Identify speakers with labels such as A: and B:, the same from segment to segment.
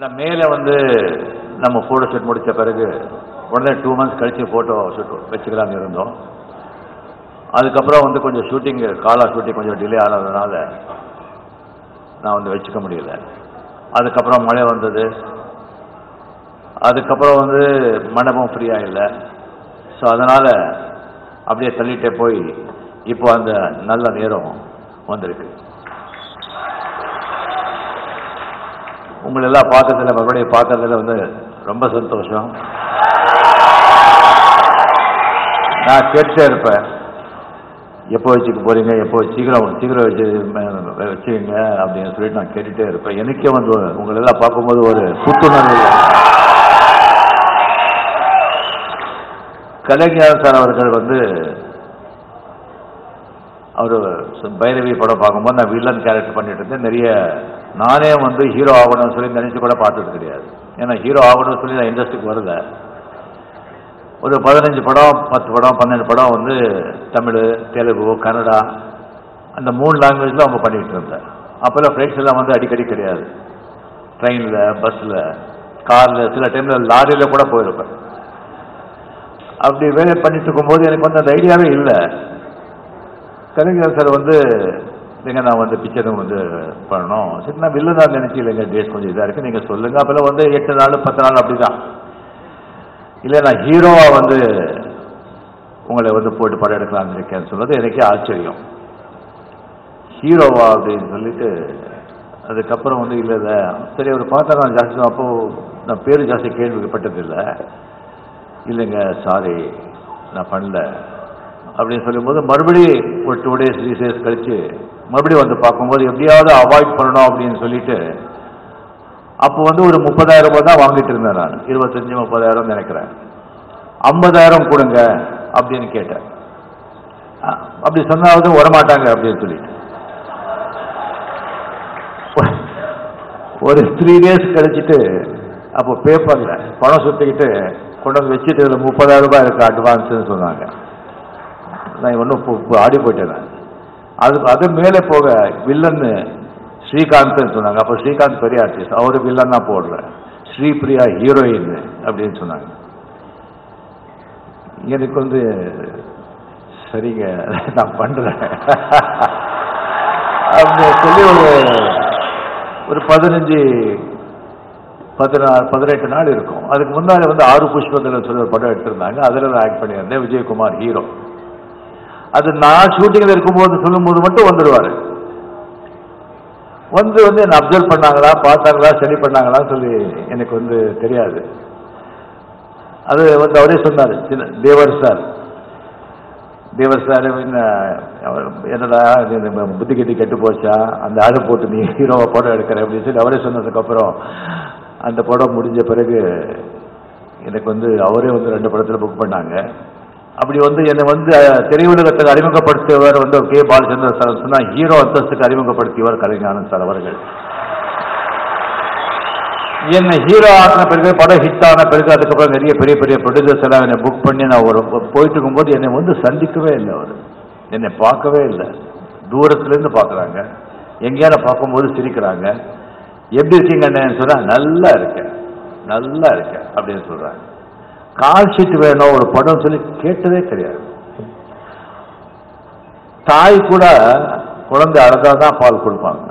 A: ஏன்னா மேலே வந்து நம்ம ஃபோட்டோ ஷூட் முடிச்ச பிறகு உடனே டூ மந்த்ஸ் கழிச்சு ஃபோட்டோ ஷூட் வச்சுக்கலாம்னு இருந்தோம் அதுக்கப்புறம் வந்து கொஞ்சம் ஷூட்டிங் காலா ஷூட்டிங் கொஞ்சம் டிலே ஆனதுனால நான் வந்து வச்சுக்க முடியல அதுக்கப்புறம் மழை வந்தது அதுக்கப்புறம் வந்து மண்டபம் ஃப்ரீயாக இல்லை ஸோ அதனால் அப்படியே தள்ளிட்டே போய் இப்போ அந்த நல்ல நேரம் வந்திருக்கு உங்களை எல்லாம் பார்த்ததுல மறுபடியும் பார்த்ததுல வந்து ரொம்ப சந்தோஷம் நான் கேட்டுட்டே இருப்பேன் எப்போ வச்சுக்க போறீங்க எப்போ சீக்கிரம் சீக்கிரம் வச்சு ம- வச்சுக்கங்க அப்படின்னு சொல்லிட்டு நான் கேட்டுட்டே இருப்பேன் எனக்கே வந்து உங்களை எல்லாம் பார்க்கும்போது ஒரு புத்துணர்வு கலைஞர் சார் அவர்கள் வந்து அவர் பைரவி படம் பார்க்கும்போது நான் வில்லன் கேரக்டர் பண்ணிட்டு இருந்தேன் நிறைய நானே வந்து ஹீரோ ஆகணும்னு சொல்லி நினைச்சு கூட பார்த்தது கிடையாது ஏன்னா ஹீரோ ஆகணும்னு சொல்லி நான் இண்டஸ்ட்ரிக்கு வரல ஒரு பதினஞ்சு படம் பத்து படம் பன்னெண்டு படம் வந்து தமிழ் தெலுங்கு கன்னடா அந்த மூணு லாங்குவேஜில் அவங்க பண்ணிட்டு இருந்தேன் அப்போல்லாம் ஃப்ளைட்ஸ் எல்லாம் வந்து அடிக்கடி கிடையாது ட்ரெயினில் பஸ்ஸில் காரில் சில டைமில் லாரியில் கூட போயிருப்பேன் அப்படி வேலை பண்ணிட்டு இருக்கும்போது எனக்கு வந்து அந்த ஐடியாவே இல்லை கலைஞர் சார் வந்து இல்லைங்க நான் வந்து பிக்சரும் வந்து பண்ணணும் சரி நான் வில்லு தான் நினச்சி இல்லைங்க டேஸ் கொஞ்சம் இதாக இருக்குது நீங்கள் சொல்லுங்கள் அப்போல்லாம் வந்து எட்டு நாள் பத்து நாள் அப்படி தான் இல்லை நான் ஹீரோவாக வந்து உங்களை வந்து போட்டு படம் எடுக்கலாம்னு இருக்கேன்னு சொன்னது எனக்கே ஆச்சரியம் ஹீரோவா அப்படின்னு சொல்லிட்டு அதுக்கப்புறம் வந்து இல்லை இல்லை சரி அவர் பார்த்தா நான் ஜாஸ்தி அப்போது நான் பேர் ஜாஸ்தி கேள்விப்பட்டதில்லை இல்லைங்க சாரி நான் பண்ணல அப்படின்னு சொல்லும்போது மறுபடியும் ஒரு டூ டேஸ் த்ரீ டேஸ் கழிச்சு மறுபடியும் வந்து பார்க்கும்போது எப்படியாவது அவாய்ட் பண்ணணும் அப்படின்னு சொல்லிட்டு அப்போ வந்து ஒரு முப்பதாயிரம் ரூபாய் தான் வாங்கிட்டு இருந்தேன் நான் இருபத்தஞ்சு முப்பதாயிரம் நினைக்கிறேன் ஐம்பதாயிரம் கொடுங்க அப்படின்னு கேட்டேன் அ- அப்படி சொன்னாவது வரமாட்டாங்க அப்படின்னு சொல்லிட்டு ஒரு த்ரீ டேஸ் கழிச்சிட்டு அப்போ பேப்பரில் பணம் சுற்றிக்கிட்டு கொண்டு வந்து வச்சுட்டு இதில் முப்பதாயிரம் ரூபாய் இருக்கு அட்வான்ஸ்னு சொன்னாங்க நான் ஒன்றும் ஆடி போயிட்டேன் நான். அது அது மேலே போக வில்லன்னு ஸ்ரீகாந்த்னு சொன்னாங்க அப்போ ஸ்ரீகாந்த் பெரிய ஆர்டிஸ்ட் அவரு வில்லன்னா போடல ஸ்ரீபிரியா ஹீரோயின் அப்படின்னு சொன்னாங்க எனக்கு வந்து சரிங்க நான் பண்ணுறேன் அப்படின்னு சொல்லி ஒரு ஒரு பதினஞ்சு பதினாறு பதினெட்டு நாள் இருக்கும் அதுக்கு முன்னாடி வந்து ஆறு புஷ்பங்கள் சொல்லி ஒரு படம் எடுத்திருந்தாங்க அதில் நான் ஆக்ட் பண்ணியிருந்தேன் விஜயகுமார் ஹீரோ அது நான் ஷூட்டிங்கில் இருக்கும்போது சொல்லும்போது மட்டும் வந்துடுவார் வந்து வந்து என்னை அப்சர்வ் பண்ணாங்களா பார்த்தாங்களா சரி பண்ணாங்களான்னு சொல்லி எனக்கு வந்து தெரியாது அது வந்து அவரே சொன்னார் சின்ன தேவர் சார் தேவர் சார் என்ன அவர் என்னடா இது இந்த புத்தி கட்டி கெட்டு போச்சா அந்த ஆளை போட்டு நீ ஹீரோவை படம் எடுக்கிற அப்படின்னு சொல்லி அவரே சொன்னதுக்கப்புறம் அந்த படம் முடிஞ்ச பிறகு எனக்கு வந்து அவரே வந்து ரெண்டு படத்தில் புக் பண்ணாங்க அப்படி வந்து என்னை வந்து அஹ், திரையுலகத்துக்கு அறிமுகப்படுத்தியவர் வந்து கே பாலச்சந்திர சார் சொன்னா ஹீரோ அந்தஸ்துக்கு அறிமுகப்படுத்தியவர் கலைஞானந்த் சார் அவர்கள் என்னை ஹீரோ ஆன பிறகு படம் ஹிட் ஆன பிறகு அதுக்கப்புறம் நிறைய பெரிய பெரிய ப்ரொடியூசர்ஸ் எல்லாம் என்னை புக் பண்ணி நான் ஒரு போயிட்டு இருக்கும்போது என்னை வந்து சந்திக்கவே இல்லை அவர் என்னை பார்க்கவே இல்லை தூரத்துலேருந்து பார்க்குறாங்க எங்கேயாவது பார்க்கும்போது சிரிக்கிறாங்க எப்படி இருக்கீங்க அண்ணேன்னு சொன்னா நல்லா இருக்கேன் நல்லா இருக்கேன் அப்படின்னு சொல்றாங்க கால் ஷீட் வேணும் ஒரு படம் சொல்லி கேட்டதே கிடையாது தாய் கூட குழந்தை அழகாதான் பால் கொடுப்பாங்க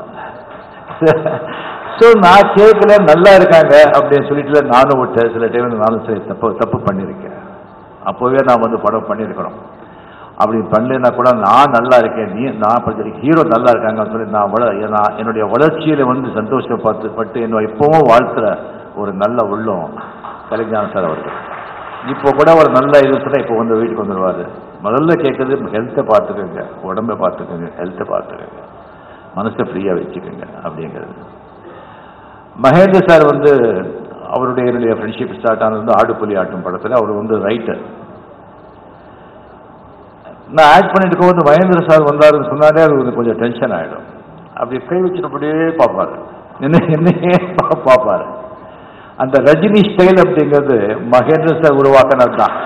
A: ஸோ நான் கேட்கல நல்லா இருக்காங்க அப்படின்னு சொல்லிட்டு நானும் விட்டேன் சில டைம் நானும் சரி தப்பு தப்பு பண்ணியிருக்கேன் அப்போவே நான் வந்து படம் பண்ணியிருக்கணும் அப்படி பண்ணலைன்னா கூட நான் நல்லா இருக்கேன் நீ நான் படிச்சிருக்கேன் ஹீரோ நல்லா இருக்காங்கன்னு சொல்லி நான் வள நான் என்னுடைய வளர்ச்சியில் வந்து சந்தோஷப்பட்டு பட்டு என்ன எப்பவும் வாழ்த்துற ஒரு நல்ல உள்ளம் கலைஞான சார் அவர்கள் இப்போ கூட ஒரு நல்ல இது சொன்னா இப்போ வந்து வீட்டுக்கு வந்துடுவார் முதல்ல கேட்குறது ஹெல்த்தை பார்த்துக்கோங்க உடம்பை பார்த்துக்கோங்க ஹெல்த்தை பார்த்துக்கோங்க மனசை ஃப்ரீயாக வச்சுக்கோங்க அப்படிங்கிறது மகேந்திர சார் வந்து அவருடைய என்னுடைய ஃப்ரெண்ட்ஷிப் ஸ்டார்ட் ஆனது வந்து ஆடுப்புலி ஆட்டும் படத்தில் அவர் வந்து ரைட்டர் நான் ஆக்ட் பண்ணிட்டு இருக்கும்போது மகேந்திர சார் வந்தாருன்னு சொன்னாலே அது வந்து கொஞ்சம் டென்ஷன் ஆகிடும் அப்படி கை வச்சுட்டு அப்படியே பார்ப்பாரு என்ன என்னையே பா- பார்ப்பாரு அந்த ரஜினி ஸ்டைல் அப்படிங்கிறது மகேந்திர சார் உருவாக்கினது தான்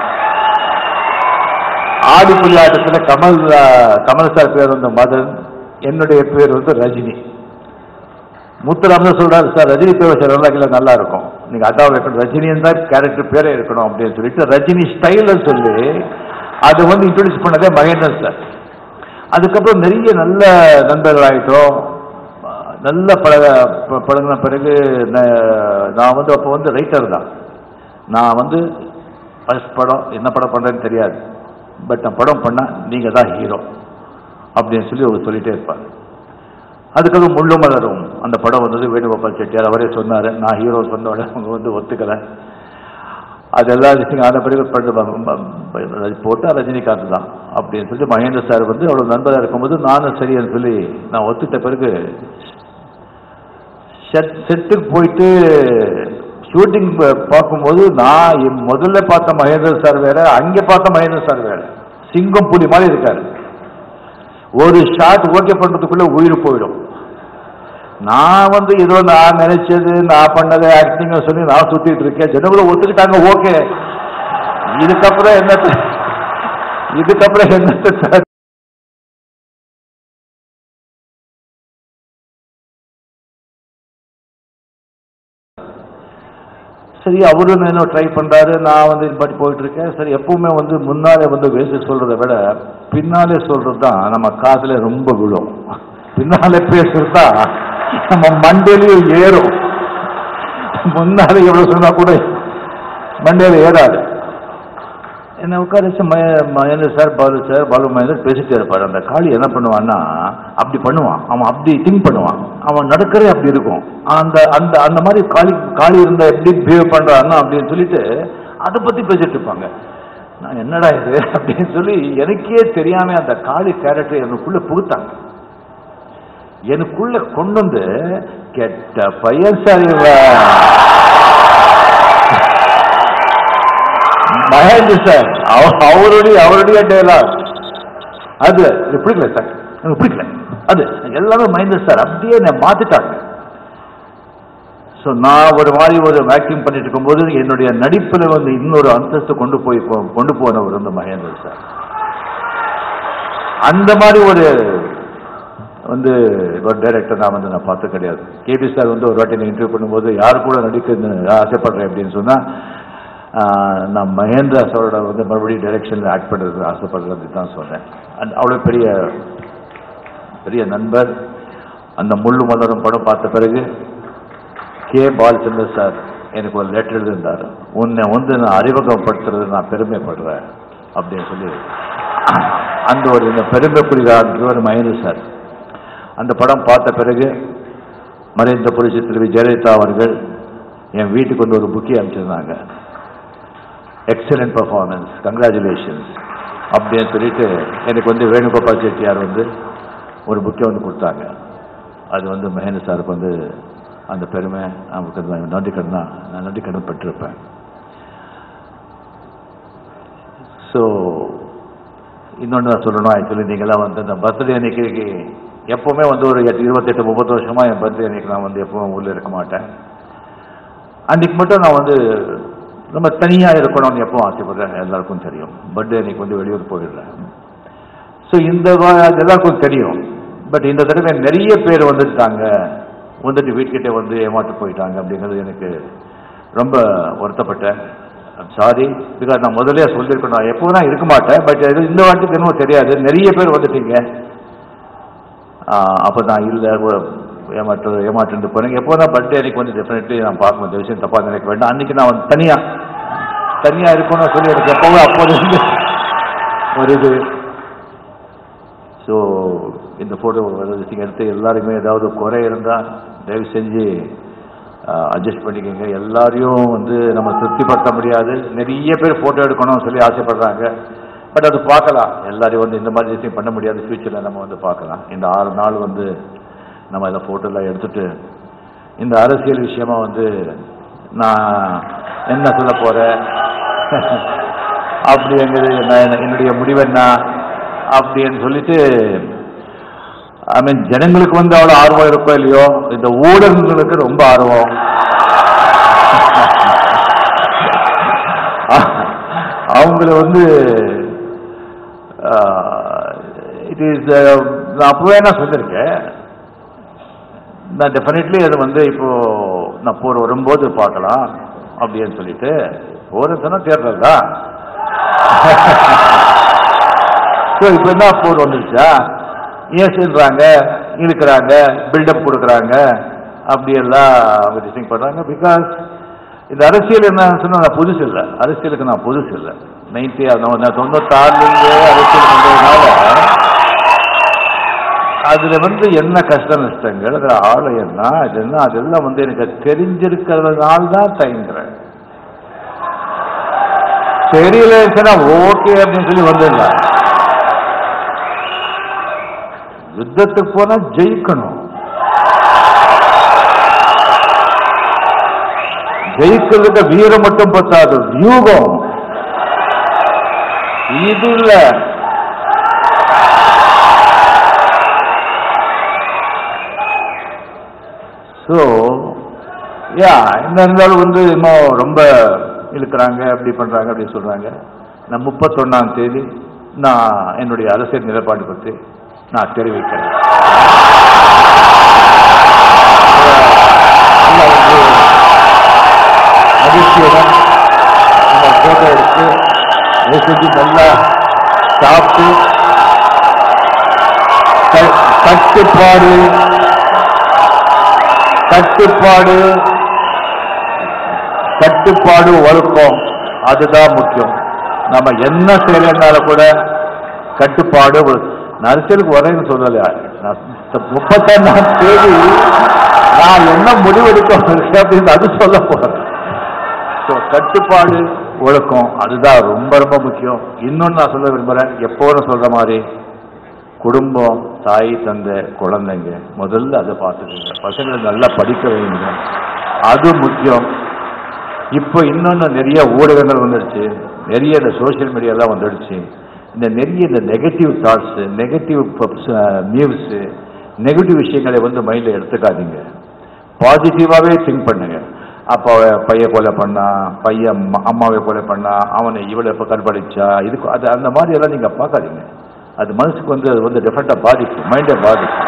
A: ஆடுப்புலி ஆட்டத்தில் கமல் ஆ, கமல் சார் பேர் வந்து மதன் என்னுடைய பேர் வந்து ரஜினி முத்துராம் தான் சொல்றாரு சார் ரஜினி பேர் வச்ச நல்லா நல்லா இருக்கும் நீங்க அதான் வைக்கணும் ரஜினின்னு தான் கேரக்டர் பேரே இருக்கணும் அப்படின்னு சொல்லிட்டு ரஜினி ஸ்டைல சொல்லி அது வந்து இன்ட்ரோடியூஸ் பண்ணதே மகேந்திரன் சார் அதுக்கப்புறம் நிறைய நல்ல நண்பர்கள் ஆயிட்டோம் நல்ல பழக ப- பழகுன பிறகு ந- நான் வந்து அப்போ வந்து ரைட்டர் தான் நான் வந்து ஃபர்ஸ்ட் படம் என்ன படம் பண்ணுறேன்னு தெரியாது பட் நான் படம் பண்ணால் நீங்கள் தான் ஹீரோ அப்படின்னு சொல்லி அவர் சொல்லிட்டே இருப்பார் அதுக்கப்புறம் முள்ளு மலரும் அந்த படம் வந்தது வேணுகோபால் செட்டியார் அவரே சொன்னார் நான் ஹீரோ சொன்ன உடனே அவங்க வந்து ஒத்துக்கலை அது எல்லாத்தையும் ஆன பிறகு படு- ப- ப- ப- போட்டா ரஜினிகாந்த் தான் அப்படின்னு சொல்லி மகேந்திர சார் வந்து அவ்வளோ நண்பராக இருக்கும்போது நானும் சரின்னு சொல்லி நான் ஒத்துட்ட பிறகு செட் செட்டுக்கு போயிட்டு ஷூட்டிங் பார்க்கும்போது நான் என் முதல்ல பார்த்த மகேந்திர சார் வேற அங்கே பார்த்த மகேந்திர சார் வேற சிங்கம் புலி மாதிரி இருக்காரு ஒரு ஷாட் ஓகே பண்றதுக்குள்ள உயிர் போயிடும் நான் வந்து ஏதோ நான் நினைச்சது நான் பண்ணது ஆக்டிங் சொல்லி நான் சுத்திட்டு இருக்கேன் ஜனங்களும் ஒத்துக்கிட்டாங்க ஓகே இதுக்கப்புறம் என்னத்த இதுக்கப்புறம் என்னத்த சார் சரி அவரும் இன்னும் ட்ரை பண்றாரு நான் வந்து இது மாதிரி போயிட்டு இருக்கேன் சரி எப்பவுமே வந்து முன்னாலே வந்து வேஸ்ட் சொல்றதை விட பின்னாலே சொல்றது தான் நம்ம காதுல ரொம்ப விழும் பின்னாலே பேசுறது தான் நம்ம மண்டையிலையும் ஏறும் முன்னாலே எவ்வளவு சொன்னா கூட மண்டையில ஏறாது என்ன உட்கார வச்சு ம மகேந்திர சார் பாலு சார் பாலு மகேந்தர் பேசிட்டே இருப்பார் அந்த காளி என்ன பண்ணுவான்னா அப்படி பண்ணுவான் அவன் அப்படி திங்க் பண்ணுவான் அவன் நடக்கிறே அப்படி இருக்கும் அந்த அந்த அந்த மாதிரி காளி காளி இருந்தா எப்படி பிஹேவ் பண்றான்னா அப்படின்னு சொல்லிட்டு அதை பத்தி பேசிட்டு இருப்பாங்க நான் என்னடா இது அப்படின்னு சொல்லி எனக்கே தெரியாம அந்த காளி கேரக்டர் எனக்குள்ள புகுத்தாங்க எனக்குள்ள கொண்டு வந்து கெட்ட பையன் சார் இவன் மகேந்திர சார் அவ- அவருடைய அவருடைய டயலாக் அது எனக்கு பிடிக்கல சார் எனக்கு பிடிக்கல அது எல்லாமே மகேந்திர சார் அப்படியே என்னை மாத்திட்டாங்க ஸோ நான் ஒரு மாதிரி ஒரு வேக்யூம் பண்ணிட்டு இருக்கும்போது என்னுடைய நடிப்புல வந்து இன்னொரு அந்தஸ்து கொண்டு போய் கொ- கொண்டு போனவர் வந்து மகேந்திர சார் அந்த மாதிரி ஒரு வந்து ஒரு டைரக்டர் நான் வந்து நான் பார்த்து கிடையாது கேபி சார் வந்து ஒரு வாட்டி இன்டர்வியூ பண்ணும்போது யார் கூட நடிக்க ஆசைப்படுறேன் அப்படின்னு சொன்னா ஆஹ், நான் மகேந்திரா சாரோட வந்து மறுபடியும் டைரக்ஷனில் ஆக்ட் பண்ணுறது ஆசைப்படுறது தான் சொன்னேன் அண்ட் அவ்வளோ பெரிய பெரிய நண்பர் அந்த முள்ளு மலரும் படம் பார்த்த பிறகு கே பாலச்சந்தர் சார் எனக்கு ஒரு லெட்டர் எழுதியிருந்தார் உன்னை வந்து நான் அறிமுகப்படுத்துறது நான் பெருமைப்படுறேன் அப்படின்னு சொல்லி அந்த ஒரு இந்த பெருமைக்குரிய ஒரு மகேந்திர சார் அந்த படம் பார்த்த பிறகு மறைந்த புரட்சி தலைவி ஜெயலலிதா அவர்கள் என் வீட்டுக்கு வந்து ஒரு புக்கி அனுப்பிச்சிருந்தாங்க எக்ஸலண்ட் பர்ஃபார்மன்ஸ் கங்க்ராச்சுலேஷன்ஸ் அப்படின்னு சொல்லிட்டு எனக்கு வந்து வேணுகோபால் செட்டியார் வந்து ஒரு புக்கை வந்து கொடுத்தாங்க அது வந்து மகேந்திர சாருக்கு வந்து அந்த பெருமை நமக்கு அது நன்றி கடனா நான் நன்றி கடன் பட்டிருப்பேன் ஸோ இன்னொன்று நான் சொல்லணும் ஆக்சுவலி நீங்களாம் வந்து இந்த பர்த்டே அன்னைக்கு எப்போவுமே வந்து ஒரு எட்டு இருபத்தெட்டு முப்பது வருஷமா என் பர்த்டே அன்னைக்கு நான் வந்து எப்பவும் ஊரில் இருக்க மாட்டேன் அன்னைக்கு மட்டும் நான் வந்து ரொம்ப தனியாக இருக்கணும்னு எப்பவும் ஆசைப்படுறேன் எல்லாருக்கும் தெரியும் பர்த்டே அன்னைக்கு வந்து வெளியூர் போயிடுறேன் ஸோ இந்த வா- அது எல்லாருக்கும் தெரியும் பட் இந்த தடவை நிறைய பேர் வந்துட்டாங்க வந்துட்டு வீட்டுக்கிட்டே வந்து ஏமாட்டு போயிட்டாங்க அப்படிங்கிறது எனக்கு ரொம்ப வருத்தப்பட்டேன் சாரி பிகாஸ் நான் முதல்ல சொல்லியிருக்கணும் நான் எப்போ நான் இருக்க மாட்டேன் பட் இது இந்த வாட்டிக்கு என்னமோ தெரியாது நிறைய பேர் வந்துட்டீங்க அப்போ நான் இல்லை ஏமாற்று ஏமாற்று போறேங்க எப்போ தான் பர்த்டே அன்னைக்கு வந்து டெஃபினெட்லி நான் பார்க்கணும் இந்த விஷயம் தப்பாக நினைக்க வேண்டாம் அன்னைக்கு நான் வந்து தனியாக தனியாக இருக்கணும்னு சொல்லி எனக்கு எப்போவும் அப்போது இருந்து ஒரு இது ஸோ இந்த ஃபோட்டோ எடுத்து எல்லாருக்குமே ஏதாவது குறை இருந்தால் தயவு செஞ்சு அட்ஜஸ்ட் பண்ணிக்கோங்க எல்லாரையும் வந்து நம்ம திருப்திப்படுத்த முடியாது நிறைய பேர் ஃபோட்டோ எடுக்கணும்னு சொல்லி ஆசைப்படுறாங்க பட் அது பார்க்கலாம் எல்லாரையும் வந்து இந்த மாதிரி விஷயம் பண்ண முடியாது ஃப்யூச்சரில் நம்ம வந்து பார்க்கலாம் இந்த ஆறு நாள் வந்து நம்ம இந்த ஃபோட்டோலாம் எடுத்துட்டு இந்த அரசியல் விஷயமா வந்து நான் என்ன சொல்ல போகிறேன் அப்படிங்கிறது நான் என்னுடைய முடிவு என்ன அப்படின்னு சொல்லிட்டு ஐ மீன் ஜனங்களுக்கு வந்து அவ்வளோ ஆர்வம் இருக்கோ இல்லையோ இந்த ஊடகங்களுக்கு ரொம்ப ஆர்வம் அவங்கள வந்து இட் இஸ் நான் அப்பவே நான் சொல்லியிருக்கேன் நான் டெஃபினெட்லி அது வந்து இப்போ நான் போர் வரும்போது பார்க்கலாம் அப்படின்னு சொல்லிட்டு போர் சொன்னா தேர்தல் தான் ஸோ இப்போ என்ன போர் வந்துருச்சா ஏன் சொல்றாங்க இழுக்கிறாங்க பில்டப் கொடுக்குறாங்க அப்படியெல்லாம் திங்க் பண்ணுறாங்க பிகாஸ் இந்த அரசியல் என்ன சொன்னா நான் புதுசு இல்லை அரசியலுக்கு நான் புதுசு இல்லை நைன்டி நான் தொண்ணூத்தாறுலேருந்து அரசியல் வந்ததுனால அதுல வந்து என்ன கஷ்ட நஷ்டங்கள் அதுல ஆழம் என்ன அது என்ன அதெல்லாம் வந்து எனக்கு தெரிஞ்சிருக்கிறதுனால தான் தயங்குறேன் தெரியலன்னா ஓகே அப்படின்னு சொல்லி வந்துடலாம் யுத்தத்துக்கு போனா ஜெயிக்கணும் ஜெயிக்கிறதுக்கு வீரம் மட்டும் பத்தாது வியூகம் இது இல்ல ஸோ யா என்ன இருந்தாலும் வந்து இன்னும் ரொம்ப இழுக்கிறாங்க அப்படி பண்றாங்க அப்படி சொல்றாங்க நான் முப்பத்தொன்னாம் தேதி நான் என்னுடைய அரசியல் நிலைப்பாடு பற்றி நான் தெரிவிக்கிறேன் எல்லாம் வந்து மகிழ்ச்சியுடன் நம்ம போட்டோ எடுத்து யோசிச்சு நல்லா சாப்பிட்டு க- கட்டுப்பாடு கட்டுப்பாடு கட்டுப்பாடு ஒழுக்கம் அதுதான் முக்கியம் நம்ம என்ன செய்யலைன்னாலும் கூட கட்டுப்பாடு ஒழு- நான் அரசியலுக்கு வரேன்னு சொல்லல நான் முப்பத்தொன்னாம் தேதி நான் என்ன முடிவெடுக்க இருக்கேன் அப்படின்னு அது சொல்ல போறேன் ஸோ கட்டுப்பாடு ஒழுக்கம் அதுதான் ரொம்ப ரொம்ப முக்கியம் இன்னொன்று நான் சொல்ல விரும்புகிறேன் எப்போதும் சொல்ற மாதிரி குடும்பம் தாய் தந்தை குழந்தைங்க முதல்ல அதை பார்த்துக்கோங்க பசங்களை நல்லா படிக்க வைங்க அது முக்கியம் இப்போ இன்னொன்று நிறைய ஊடகங்கள் வந்துடுச்சு நிறைய இந்த சோஷியல் மீடியாலாம் வந்துடுச்சு இந்த நிறைய இந்த negative thoughts negative news negative விஷயங்களை வந்து மைண்டில் எடுத்துக்காதீங்க பாசிட்டிவாகவே திங்க் பண்ணுங்க அப்போ பையன் கொலை பண்ணா பையன் அம்மா- அம்மாவை கொலை பண்ணா அவனை இவளை இப்போ கற்பழிச்சா இதுக்கு அது அந்த மாதிரி எல்லாம் நீங்கள் பார்க்காதீங்க அது மனசுக்கு வந்து அது வந்து டிஃப்ரெண்ட்டாக பாதிக்கும் மைண்டை பாதிக்கும்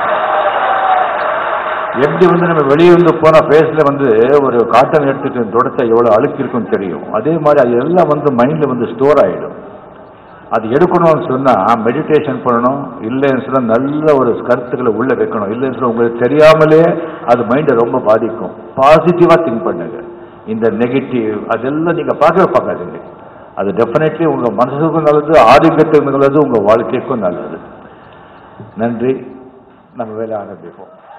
A: எப்படி வந்து நம்ம வெளியே வந்து போனால் ஃபேஸில் வந்து ஒரு காட்டன் எடுத்துட்டு தொடச்சா எவ்வளோ அழுக்கு இருக்குன்னு தெரியும் அதே மாதிரி அது எல்லாம் வந்து மைண்டில் வந்து ஸ்டோர் ஆகிடும் அது எடுக்கணும்னு சொன்னால் மெடிடேஷன் பண்ணணும் இல்லைன்னு சொன்னால் நல்ல ஒரு கருத்துக்களை உள்ளே வைக்கணும் இல்லைன்னு சொன்னால் உங்களுக்கு தெரியாமலே அது மைண்டை ரொம்ப பாதிக்கும் பாசிட்டிவாக திங்க் பண்ணுங்க இந்த நெகட்டிவ் அதெல்லாம் நீங்கள் பார்க்கவே பார்க்காதீங்க அது டெஃபினெட்லி உங்கள் மனசுக்கும் நல்லது ஆரோக்கியத்துக்கும் நல்லது உங்கள் வாழ்க்கைக்கும் நல்லது நன்றி நம்ம வேலை ஆரம்பிப்போம்